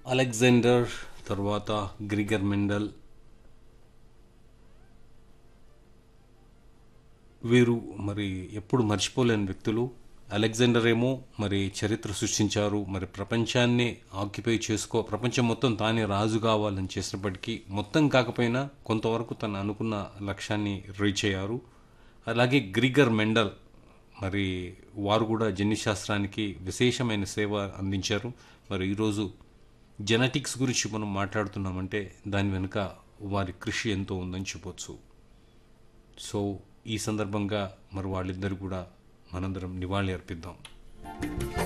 Alexander తర్వాత Gregor Mendel వీరు మరి ఎప్పుడు మర్చిపోలేని వ్యక్తులు అలెగ్జాండర్ ఏమో మరి చరిత్ర సృష్టించారు మరి ప్రపంచాన్ని ఆక్యుపై చేసుకో ప్రపంచం మొత్తం తానే రాజు కావాలని చేసినప్పటికీ మొత్తం కాకపోయినా కొంతవరకు తను అనుకున్న లక్ష్యాన్ని రీచ్ అయ్యారు అలాగే గ్రిగర్ మెండల్ మరి వారు కూడా జన్యుశాస్త్రానికి విశేషమైన సేవ అందించారు మరి ఈరోజు జెనెటిక్స్ గురించి మనం మాట్లాడుతున్నామంటే దాని వెనుక వారి కృషి ఎంతో ఉందని చెప్పొచ్చు సో ఈ సందర్భంగా మరి వాళ్ళిద్దరు కూడా మనందరం నివాళి అర్పిద్దాం